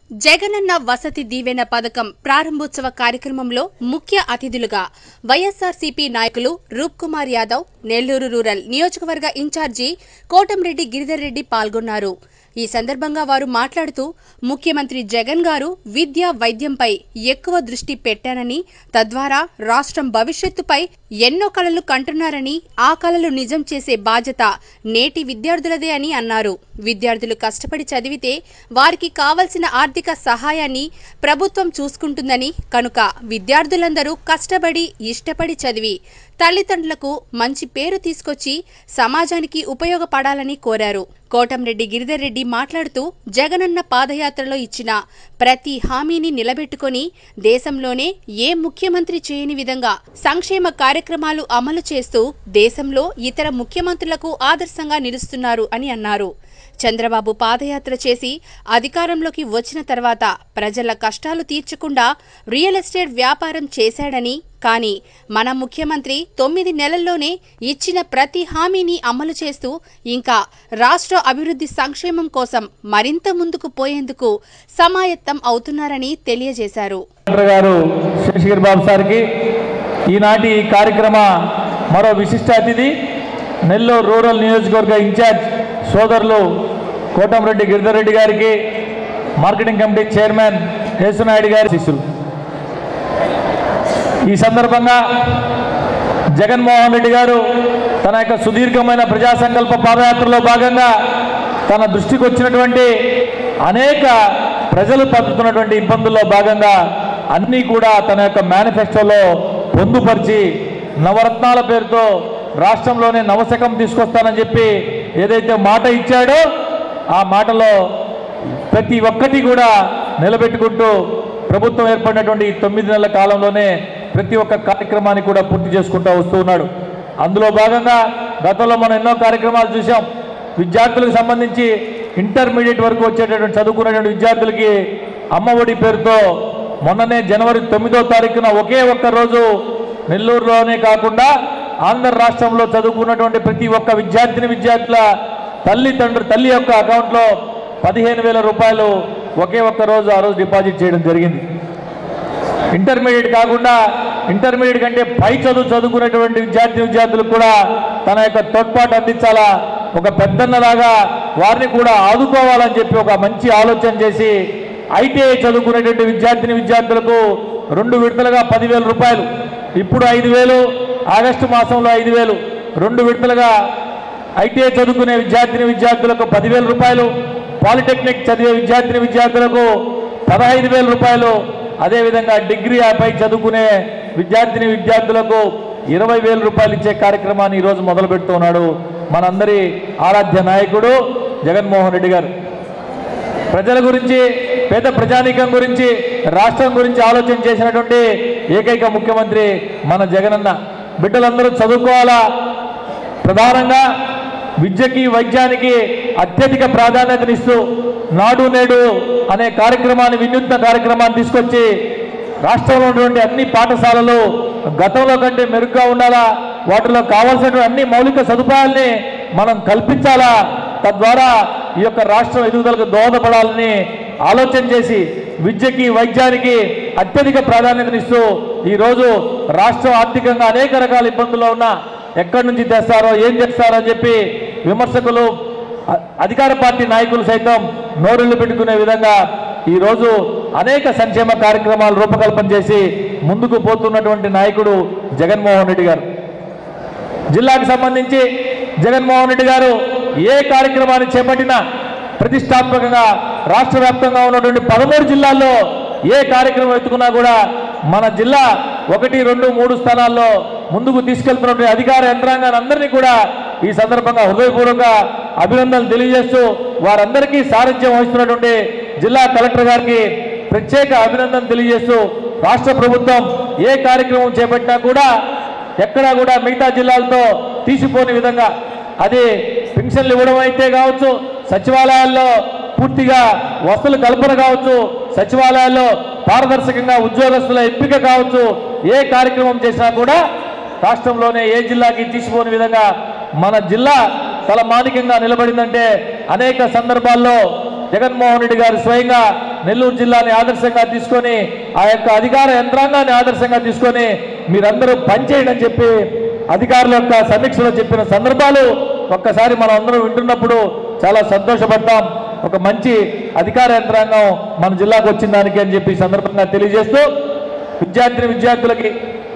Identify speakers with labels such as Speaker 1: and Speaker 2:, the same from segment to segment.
Speaker 1: జగనన్న వసతి దీవెన పథకం ప్రారంభోత్సవ కార్యక్రమంలో ముఖ్య అతిథులుగా వైఎస్సార్సీపీ నాయకులు రూప్ కుమార్ యాదవ్ నెల్లూరు రూరల్ నియోజకవర్గ ఇన్ఛార్జి కోటంరెడ్డి గిరిధర్ రెడ్డి పాల్గొన్నారు ఈ సందర్భంగా వారు మాట్లాడుతూ ముఖ్యమంత్రి జగన్ గారు విద్య వైద్యంపై ఎక్కువ దృష్టి పెట్టారని తద్వారా రాష్ట్రం భవిష్యత్తుపై ఎన్నో కలలు కంటున్నారని ఆ కలలు నిజం చేసే బాధ్యత నేటి విద్యార్థులదే అని అన్నారు విద్యార్థులు కష్టపడి చదివితే వారికి కావలసిన ఆర్థిక సహాయాన్ని ప్రభుత్వం చూసుకుంటుందని కనుక విద్యార్థులందరూ కష్టపడి ఇష్టపడి చదివి తల్లిదండ్రులకు మంచి పేరు తీసుకొచ్చి సమాజానికి ఉపయోగపడాలని కోరారు కోటంరెడ్డి గిరిధర్ రెడ్డి మాట్లాడుతూ జగనన్న పాదయాత్రలో ఇచ్చిన ప్రతి హామీని నిలబెట్టుకొని దేశంలోనే ఏ ముఖ్యమంత్రి చేయని విధంగా సంక్షేమ కార్యక్రమాలు అమలు చేస్తూ దేశంలో ఇతర ముఖ్యమంత్రులకు ఆదర్శంగా నిలుస్తున్నారు అని అన్నారు చంద్రబాబు పాదయాత్ర చేసి అధికారంలోకి వచ్చిన తర్వాత ప్రజల కష్టాలు తీర్చకుండా రియల్ ఎస్టేట్ వ్యాపారం చేశాడని కానీ మన ముఖ్యమంత్రి తొమ్మిది నెలల్లోనే ఇచ్చిన ప్రతి హామీని అమలు చేస్తూ ఇంకా రాష్ట్ర అభివృద్ధి సంక్షేమం కోసం మరింత ముందుకు పోయేందుకు సమాయత్తం అవుతున్నారని తెలియజేశారు
Speaker 2: కలెక్టర్ గారు శేషగిరి బాబు సార్కి ఈనాటి ఈ కార్యక్రమ మరో విశిష్ట అతిథి నెల్లూరు రూరల్ నియోజకవర్గ ఇన్ఛార్జ్ సోదరులు కోటంరెడ్డి గిరిధర్ రెడ్డి గారికి మార్కెటింగ్ కమిటీ చైర్మన్ యేసునాయుడు గారి శిష్యులు ఈ సందర్భంగా జగన్మోహన్ రెడ్డి గారు తన యొక్క సుదీర్ఘమైన ప్రజా సంకల్ప పాదయాత్రలో భాగంగా తన దృష్టికి వచ్చినటువంటి అనేక ప్రజలు పడుతున్నటువంటి ఇబ్బందుల్లో భాగంగా అన్నీ కూడా తన యొక్క మేనిఫెస్టోలో పొందుపరిచి నవరత్నాల పేరుతో రాష్ట్రంలోనే నవశకం తీసుకొస్తానని చెప్పి ఏదైతే మాట ఇచ్చాడో ఆ మాటలో ప్రతి ఒక్కటి కూడా నిలబెట్టుకుంటూ ప్రభుత్వం ఏర్పడినటువంటి ఈ తొమ్మిది నెలల కాలంలోనే ప్రతి ఒక్క కార్యక్రమాన్ని కూడా పూర్తి చేసుకుంటూ వస్తూ ఉన్నాడు అందులో భాగంగా గతంలో మనం ఎన్నో కార్యక్రమాలు చూసాం విద్యార్థులకు సంబంధించి ఇంటర్మీడియట్ వరకు వచ్చేటటువంటి చదువుకునేటువంటి విద్యార్థులకి అమ్మఒడి పేరుతో మొన్ననే జనవరి తొమ్మిదో తారీఖున ఒకే ఒక్క రోజు నెల్లూరులోనే కాకుండా ఆంధ్ర రాష్ట్రంలో చదువుకున్నటువంటి ప్రతి ఒక్క విద్యార్థిని విద్యార్థుల తల్లిదండ్రులు తల్లి యొక్క అకౌంట్లో పదిహేను వేల రూపాయలు ఒకే ఒక్క రోజు ఆ రోజు డిపాజిట్ చేయడం జరిగింది ఇంటర్మీడియట్ కాకుండా ఇంటర్మీడియట్ కంటే పై చదువు చదువుకునేటువంటి విద్యార్థి విద్యార్థులకు కూడా తన యొక్క తోడ్పాటు అందించాలా ఒక పెద్దన్నలాగా వారిని కూడా ఆదుకోవాలని చెప్పి ఒక మంచి ఆలోచన చేసి ఐటీఐ చదువుకునేటువంటి విద్యార్థిని విద్యార్థులకు రెండు విడతలుగా పదివేల రూపాయలు ఇప్పుడు ఐదు వేలు ఆగస్టు మాసంలో ఐదు వేలు రెండు విడతలుగా ఐటీఐ చదువుకునే విద్యార్థిని విద్యార్థులకు పదివేల రూపాయలు పాలిటెక్నిక్ చదివే విద్యార్థిని విద్యార్థులకు పదహైదు వేల రూపాయలు అదేవిధంగా డిగ్రీ పై చదువుకునే విద్యార్థిని విద్యార్థులకు ఇరవై వేల రూపాయలు ఇచ్చే కార్యక్రమాన్ని ఈరోజు మొదలు పెడుతున్నాడు మనందరి ఆరాధ్య నాయకుడు జగన్మోహన్ రెడ్డి గారు ప్రజల గురించి పేద ప్రజానీకం గురించి రాష్ట్రం గురించి ఆలోచన చేసినటువంటి ఏకైక ముఖ్యమంత్రి మన జగనన్న బిడ్డలందరూ చదువుకోవాలా ప్రధానంగా విద్యకి వైద్యానికి అత్యధిక ప్రాధాన్యతనిస్తూ నాడు నేడు అనే కార్యక్రమాన్ని వినూత్న కార్యక్రమాన్ని తీసుకొచ్చి రాష్ట్రంలో ఉన్నటువంటి అన్ని పాఠశాలలు గతంలో కంటే మెరుగ్గా ఉండాలా వాటిలో కావాల్సినటువంటి అన్ని మౌలిక సదుపాయాల్ని మనం కల్పించాలా తద్వారా ఈ యొక్క రాష్ట్రం ఎదుగుదలకు దోహదపడాలని ఆలోచన చేసి విద్యకి వైద్యానికి అత్యధిక ప్రాధాన్యతనిస్తూ ఈరోజు రాష్ట్రం ఆర్థికంగా అనేక రకాల ఇబ్బందుల్లో ఉన్నా ఎక్కడి నుంచి తెస్తారో ఏం చేస్తారో అని చెప్పి విమర్శకులు అ- అధికార పార్టీ నాయకులు సైతం నోరుళ్ళు పెట్టుకునే విధంగా ఈరోజు అనేక సంక్షేమ కార్యక్రమాలు రూపకల్పన చేసి ముందుకు పోతున్నటువంటి నాయకుడు జగన్మోహన్ రెడ్డి గారు జిల్లాకు సంబంధించి జగన్మోహన్ రెడ్డి గారు ఏ కార్యక్రమాన్ని చేపట్టినా ప్రతిష్టాత్మకంగా రాష్ట్ర వ్యాప్తంగా ఉన్నటువంటి పదమూడు జిల్లాల్లో ఏ కార్యక్రమం ఎత్తుకున్నా కూడా మన జిల్లా ఒకటి రెండు మూడు స్థానాల్లో ముందుకు తీసుకెళ్తున్నటువంటి అధికార యంత్రాంగాన్ని అందరినీ కూడా ఈ సందర్భంగా హృదయపూర్వక అభినందనలు తెలియజేస్తూ వారందరికీ సారథ్యం వహిస్తున్నటువంటి జిల్లా కలెక్టర్ గారికి ప్రత్యేక అభినందన తెలియజేస్తూ రాష్ట్ర ప్రభుత్వం ఏ కార్యక్రమం చేపట్టినా కూడా ఎక్కడా కూడా మిగతా జిల్లాలతో తీసిపోని విధంగా అది పెన్షన్లు ఇవ్వడం అయితే కావచ్చు సచివాలయాల్లో పూర్తిగా వసతులు కల్పన కావచ్చు సచివాలయాల్లో పారదర్శకంగా ఉద్యోగస్తుల ఎంపిక కావచ్చు ఏ కార్యక్రమం చేసినా కూడా రాష్ట్రంలోనే ఏ జిల్లాకి తీసిపోని విధంగా మన జిల్లా తలమానికంగా నిలబడిందంటే అనేక సందర్భాల్లో జగన్మోహన్ రెడ్డి గారు స్వయంగా నెల్లూరు జిల్లాని ఆదర్శంగా తీసుకొని ఆ యొక్క అధికార యంత్రాంగాన్ని ఆదర్శంగా తీసుకొని మీరందరూ పనిచేయండి అని చెప్పి అధికారుల యొక్క సమీక్షలో చెప్పిన సందర్భాలు ఒక్కసారి మనం అందరం వింటున్నప్పుడు చాలా సంతోషపడతాం ఒక మంచి అధికార యంత్రాంగం మన జిల్లాకు వచ్చిన దానికి అని చెప్పి ఈ సందర్భంగా తెలియజేస్తూ విద్యార్థిని విద్యార్థులకి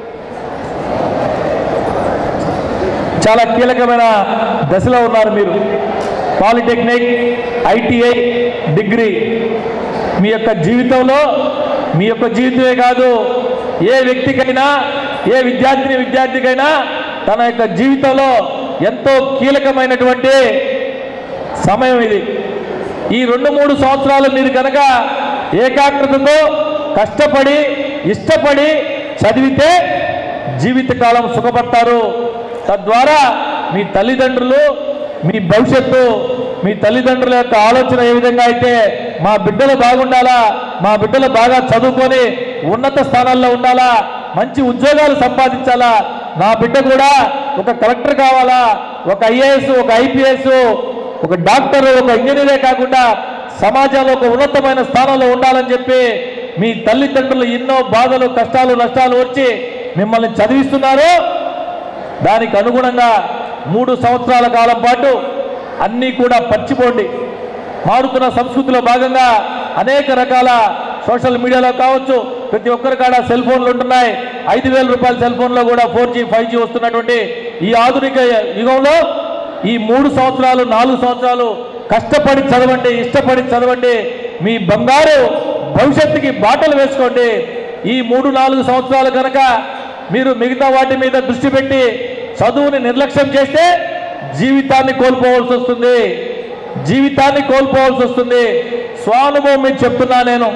Speaker 2: చాలా కీలకమైన దశలో ఉన్నారు మీరు పాలిటెక్నిక్ ఐటీఐ డిగ్రీ మీ యొక్క జీవితంలో మీ యొక్క జీవితమే కాదు ఏ వ్యక్తికైనా ఏ విద్యార్థిని విద్యార్థికైనా తన యొక్క జీవితంలో ఎంతో కీలకమైనటువంటి సమయం ఇది ఈ రెండు మూడు సంవత్సరాలు మీరు కనుక ఏకాగ్రతతో కష్టపడి ఇష్టపడి చదివితే జీవితకాలం సుఖపడతారు తద్వారా మీ తల్లిదండ్రులు మీ భవిష్యత్తు మీ తల్లిదండ్రుల యొక్క ఆలోచన ఏ విధంగా అయితే మా బిడ్డలు బాగుండాలా మా బిడ్డలు బాగా చదువుకొని ఉన్నత స్థానాల్లో ఉండాలా మంచి ఉద్యోగాలు సంపాదించాలా నా బిడ్డ కూడా ఒక కలెక్టర్ కావాలా ఒక ఐఏఎస్ ఒక ఐపీఎస్ ఒక డాక్టర్ ఒక ఇంజనీరే కాకుండా సమాజంలో ఒక ఉన్నతమైన స్థానంలో ఉండాలని చెప్పి మీ తల్లిదండ్రులు ఎన్నో బాధలు కష్టాలు నష్టాలు వచ్చి మిమ్మల్ని చదివిస్తున్నారు దానికి అనుగుణంగా మూడు సంవత్సరాల కాలం పాటు అన్నీ కూడా పచ్చిపోండి మారుతున్న సంస్కృతిలో భాగంగా అనేక రకాల సోషల్ మీడియాలో కావచ్చు ప్రతి ఒక్కరి కాడ సెల్ ఫోన్లు ఉంటున్నాయి ఐదు వేల రూపాయల సెల్ ఫోన్లో కూడా ఫోర్ జీ ఫైవ్ జీ వస్తున్నటువంటి ఈ ఆధునిక యుగంలో ఈ మూడు సంవత్సరాలు నాలుగు సంవత్సరాలు కష్టపడి చదవండి ఇష్టపడి చదవండి మీ బంగారు భవిష్యత్తుకి బాటలు వేసుకోండి ఈ మూడు నాలుగు సంవత్సరాలు కనుక మీరు మిగతా వాటి మీద దృష్టి పెట్టి చదువుని నిర్లక్ష్యం చేస్తే జీవితాన్ని కోల్పోవాల్సి వస్తుంది జీవితాన్ని కోల్పోవాల్సి వస్తుంది స్వానుభవం మీకు చెప్తున్నా నేను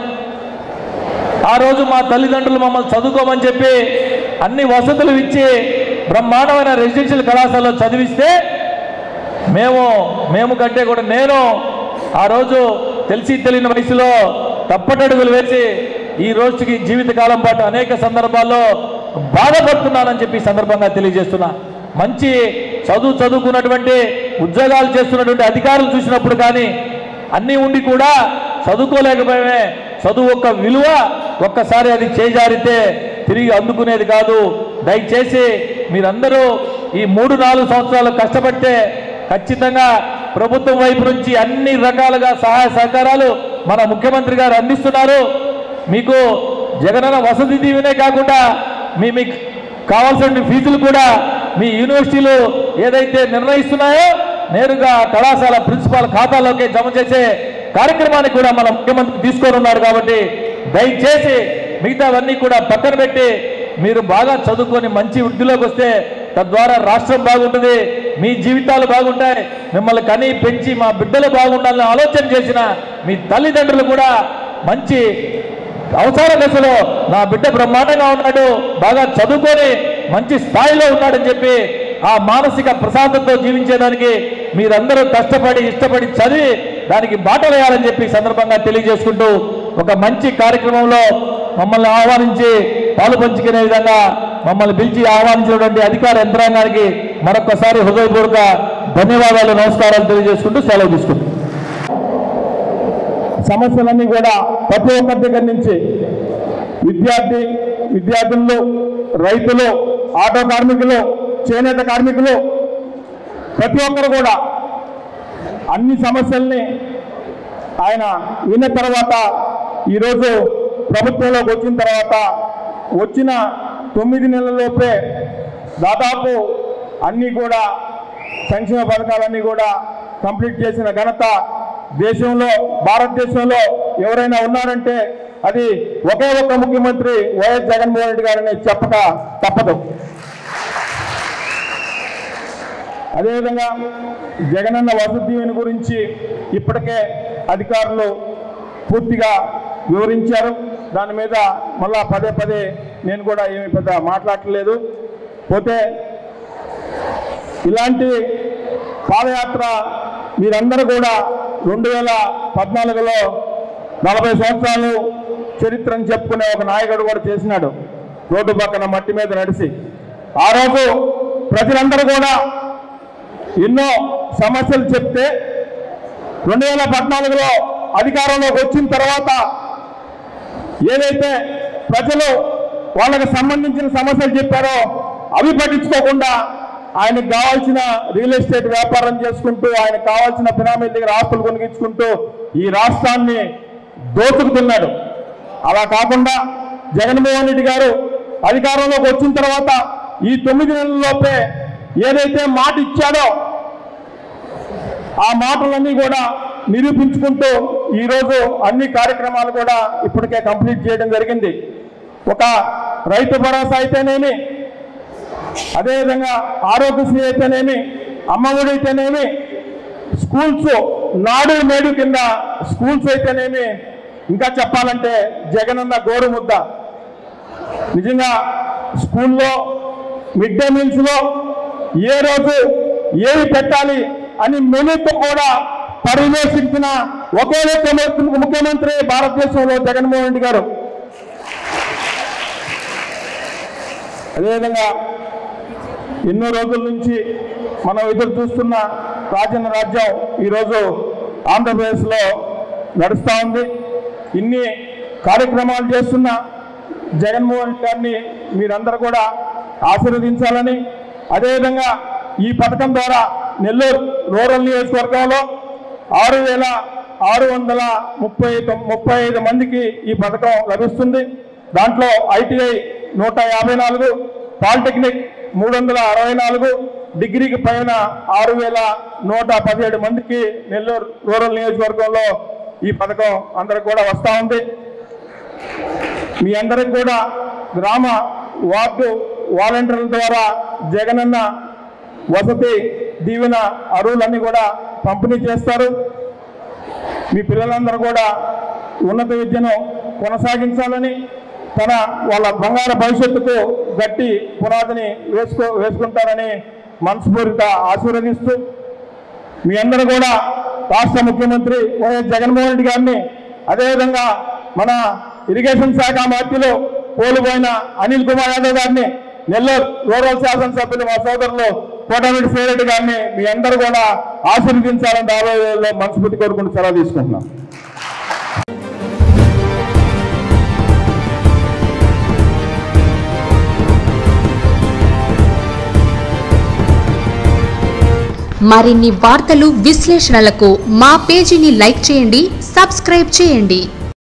Speaker 2: ఆ రోజు మా తల్లిదండ్రులు మమ్మల్ని చదువుకోమని చెప్పి అన్ని వసతులు ఇచ్చి బ్రహ్మాండమైన రెసిడెన్షియల్ కళాశాలలో చదివిస్తే మేము మేము కంటే కూడా నేను ఆ రోజు తెలిసి తెలియని వయసులో తప్పటడుగులు వేసి ఈ రోజుకి జీవితకాలం పాటు అనేక సందర్భాల్లో బాధపడుతున్నానని చెప్పి ఈ సందర్భంగా తెలియజేస్తున్నా మంచి చదువు చదువుకున్నటువంటి ఉద్యోగాలు చేస్తున్నటువంటి అధికారులు చూసినప్పుడు కానీ అన్నీ ఉండి కూడా చదువుకోలేకపోయామే చదువు యొక్క విలువ ఒక్కసారి అది చేజారితే తిరిగి అందుకునేది కాదు దయచేసి మీరందరూ ఈ మూడు నాలుగు సంవత్సరాలు కష్టపడితే ఖచ్చితంగా ప్రభుత్వం వైపు నుంచి అన్ని రకాలుగా సహాయ సహకారాలు మన ముఖ్యమంత్రి గారు అందిస్తున్నారు మీకు జగనన్న వసతి దీవెనే కాకుండా మీ మీకు కావాల్సిన ఫీజులు కూడా మీ యూనివర్సిటీలు ఏదైతే నిర్ణయిస్తున్నాయో నేరుగా కళాశాల ప్రిన్సిపాల్ ఖాతాలోకి జమ చేసే కార్యక్రమాన్ని కూడా మన ముఖ్యమంత్రి తీసుకొని ఉన్నారు కాబట్టి దయచేసి మిగతావన్నీ కూడా పక్కన పెట్టి మీరు బాగా చదువుకొని మంచి వృద్ధిలోకి వస్తే తద్వారా రాష్ట్రం బాగుంటుంది మీ జీవితాలు బాగుంటాయి మిమ్మల్ని కని పెంచి మా బిడ్డలు బాగుండాలని ఆలోచన చేసిన మీ తల్లిదండ్రులు కూడా మంచి అవసర దశలో నా బిడ్డ బ్రహ్మాండంగా ఉన్నాడు బాగా చదువుకొని మంచి స్థాయిలో ఉన్నాడని చెప్పి ఆ మానసిక ప్రశాంతతో జీవించేదానికి మీరందరూ కష్టపడి ఇష్టపడి చదివి దానికి బాట వేయాలని చెప్పి ఈ సందర్భంగా తెలియజేసుకుంటూ ఒక మంచి కార్యక్రమంలో మమ్మల్ని ఆహ్వానించి పాలు పంచుకునే విధంగా మమ్మల్ని పిలిచి ఆహ్వానించినటువంటి అధికార యంత్రాంగానికి మరొకసారి హృదయపూర్వక ధన్యవాదాలు నమస్కారాలు తెలియజేసుకుంటూ సెలవు తీసుకుంటాం
Speaker 3: సమస్యలన్నీ కూడా ప్రతి ఒక్కరి దగ్గర నుంచి విద్యార్థి విద్యార్థులు రైతులు ఆటో కార్మికులు చేనేత కార్మికులు ప్రతి ఒక్కరు కూడా అన్ని సమస్యల్ని ఆయన విన్న తర్వాత ఈరోజు ప్రభుత్వంలోకి వచ్చిన తర్వాత వచ్చిన తొమ్మిది నెలలలోపే దాదాపు అన్నీ కూడా సంక్షేమ పథకాలన్నీ కూడా కంప్లీట్ చేసిన ఘనత దేశంలో భారతదేశంలో ఎవరైనా ఉన్నారంటే అది ఒకే ఒక్క ముఖ్యమంత్రి వైఎస్ జగన్మోహన్ రెడ్డి గారని చెప్పక తప్పదు అదేవిధంగా జగనన్న వసతి దీవెన గురించి ఇప్పటికే అధికారులు పూర్తిగా వివరించారు దాని మీద మళ్ళా పదే పదే నేను కూడా ఏమి పెద్ద మాట్లాడట్లేదు పోతే ఇలాంటి పాదయాత్ర మీరందరూ కూడా రెండు వేల పద్నాలుగులో నలభై సంవత్సరాలు చరిత్రను చెప్పుకునే ఒక నాయకుడు కూడా చేసినాడు రోడ్డు పక్కన మట్టి మీద నడిచి ఆ రోజు ప్రజలందరూ కూడా ఎన్నో సమస్యలు చెప్తే రెండు వేల పద్నాలుగులో అధికారంలోకి వచ్చిన తర్వాత ఏదైతే ప్రజలు వాళ్ళకి సంబంధించిన సమస్యలు చెప్పారో అవి పట్టించుకోకుండా ఆయనకు కావాల్సిన రియల్ ఎస్టేట్ వ్యాపారం చేసుకుంటూ ఆయనకు కావాల్సిన బినామీల దగ్గర ఆస్తులు కొనిగించుకుంటూ ఈ రాష్ట్రాన్ని దోచుకుతున్నాడు అలా కాకుండా జగన్మోహన్ రెడ్డి గారు అధికారంలోకి వచ్చిన తర్వాత ఈ తొమ్మిది నెలల్లోపే ఏదైతే మాట ఇచ్చాడో ఆ మాటలన్నీ కూడా నిరూపించుకుంటూ ఈరోజు అన్ని కార్యక్రమాలు కూడా ఇప్పటికే కంప్లీట్ చేయడం జరిగింది ఒక రైతు భరోసా అయితేనేమి అదేవిధంగా ఆరోగ్యశ్రీ అయితేనేమి అమ్మఒడి అయితేనేమి స్కూల్స్ నాడు నేడు కింద స్కూల్స్ అయితేనేమి ఇంకా చెప్పాలంటే జగనన్న గోరు ముద్ద నిజంగా స్కూల్లో మిడ్ డే మీల్స్లో ఏ రోజు ఏవి పెట్టాలి అని మెనూతో కూడా పర్యవేక్షించిన ఒకే ఒక్క ముఖ్య- ముఖ్యమంత్రి భారతదేశంలో జగన్మోహన్ రెడ్డి గారు అదేవిధంగా ఎన్నో రోజుల నుంచి మనం ఎదురు చూస్తున్న రాజన్న రాజ్యం ఈరోజు ఆంధ్రప్రదేశ్లో నడుస్తూ ఉంది ఇన్ని కార్యక్రమాలు చేస్తున్న జగన్మోహన్ రెడ్డి గారిని మీరందరూ కూడా ఆశీర్వదించాలని అదేవిధంగా ఈ పథకం ద్వారా నెల్లూరు రూరల్ నియోజకవర్గంలో ఆరు వేల ఆరు వందల ముప్పై తొమ్- ముప్పై ఐదు మందికి ఈ పథకం లభిస్తుంది దాంట్లో ఐటీఐ నూట యాభై నాలుగు పాలిటెక్నిక్ మూడు వందల అరవై నాలుగు డిగ్రీకి పైన ఆరు వేల నూట పదిహేడు మందికి నెల్లూరు రూరల్ నియోజకవర్గంలో ఈ పథకం అందరికి కూడా వస్తూ ఉంది మీ అందరికి కూడా గ్రామ వార్డు వాలంటీర్ల ద్వారా జగనన్న వసతి దీవెన అరువులన్నీ కూడా పంపిణీ చేస్తారు మీ పిల్లలందరూ కూడా ఉన్నత విద్యను కొనసాగించాలని తన వాళ్ళ బంగారు భవిష్యత్తుకు గట్టి పునాదిని వేసుకో వేసుకుంటారని మనస్ఫూర్తిగా ఆశీర్వదిస్తూ మీ అందరూ కూడా రాష్ట్ర ముఖ్యమంత్రి వైఎస్ జగన్మోహన్ రెడ్డి గారిని అదేవిధంగా మన ఇరిగేషన్ శాఖ మంత్రులు పోలిపోయిన అనిల్ కుమార్ యాదవ్ గారిని నెల్లూరు రూరల్ శాసనసభ్యులు మా సోదరులు కోటమిటి శ్రీరెడ్డి గారిని మీ అందరూ కూడా ఆశీర్వదించాలని రాబోయే రోజుల్లో మనస్ఫూర్తి కోరుకుంటూ సెలవు తీసుకుంటున్నాం
Speaker 4: మరిన్ని వార్తలు విశ్లేషణలకు మా పేజీని లైక్ చేయండి సబ్స్క్రైబ్ చేయండి